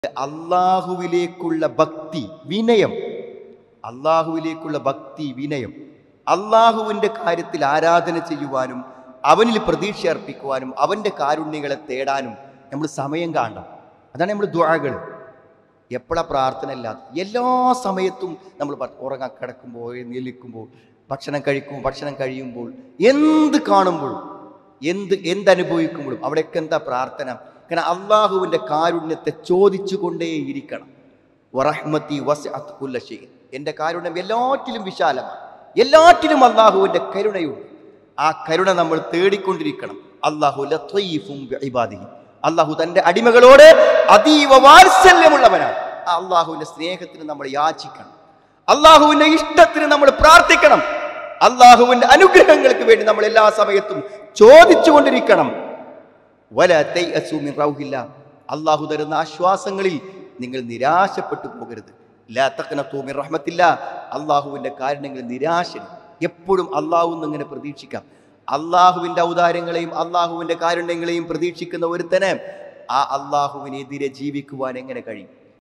അള്ളാഹുവിലേക്കുള്ള ഭക്തി വിനയം അള്ളാഹുവിലേക്കുള്ള ഭക്തി വിനയം അള്ളാഹുവിൻ്റെ കാര്യത്തിൽ ആരാധന ചെയ്യുവാനും അവനിൽ പ്രതീക്ഷ അർപ്പിക്കുവാനും അവൻ്റെ കാരുണ്യങ്ങളെ തേടാനും നമ്മൾ സമയം കാണണം അതാണ് നമ്മൾ ദ്വാകൾ എപ്പോഴാ പ്രാർത്ഥന ഇല്ലാത്ത എല്ലാ സമയത്തും നമ്മൾ പ- ഉറങ്ങാൻ കിടക്കുമ്പോൾ എഴുന്നേൽക്കുമ്പോൾ ഭക്ഷണം കഴിക്കുമ്പോൾ ഭക്ഷണം കഴിയുമ്പോൾ എന്ത് കാണുമ്പോൾ എന്ത് എന്തനുഭവിക്കുമ്പോഴും അവിടെയൊക്കെ എന്താ പ്രാർത്ഥന കാരണം അള്ളാഹുവിൻ്റെ കാരുണ്യത്തെ ചോദിച്ചു കൊണ്ടേയിരിക്കണം വറഹ്മത്തി വസ്അത്ത് കുല്ല ഷൈഇൻ. എൻ്റെ കാരുണ്യം എല്ലാറ്റിലും വിശാലമാണ് എല്ലാറ്റിലും അള്ളാഹുവിൻ്റെ കരുണയുണ്ട് ആ കരുണ നമ്മൾ തേടിക്കൊണ്ടിരിക്കണം അള്ളാഹു ലത്തീഫും ബിഇബാദിഹി. അള്ളാഹു തൻ്റെ അടിമകളോട് അതീവ വാത്സല്യമുള്ളവനാണ് ആ അള്ളാഹുവിൻ്റെ സ്നേഹത്തിന് നമ്മൾ യാചിക്കണം അള്ളാഹുവിൻ്റെ ഇഷ്ടത്തിന് നമ്മൾ പ്രാർത്ഥിക്കണം അള്ളാഹുവിൻ്റെ അനുഗ്രഹങ്ങൾക്ക് വേണ്ടി നമ്മൾ എല്ലാ സമയത്തും ചോദിച്ചുകൊണ്ടിരിക്കണം വല തൈഅസു മിൻ റൗഹില്ല അള്ളാഹു തരുന്ന ആശ്വാസങ്ങളിൽ നിങ്ങൾ നിരാശപ്പെട്ടു പോകരുത് ലാ തഖ്നതു മിൻ റഹ്മത്തില്ല അള്ളാഹുവിൻ്റെ കാരണങ്ങളിൽ നിരാശ എപ്പോഴും അള്ളാഹു ഇങ്ങനെ പ്രതീക്ഷിക്കാം അള്ളാഹുവിൻ്റെ ഔദാര്യങ്ങളെയും അള്ളാഹുവിൻ്റെ കാരുണ്യങ്ങളെയും പ്രതീക്ഷിക്കുന്ന ഒരുത്തന് ആ അള്ളാഹുവിനെതിരെ ജീവിക്കുവാൻ എങ്ങനെ കഴിയും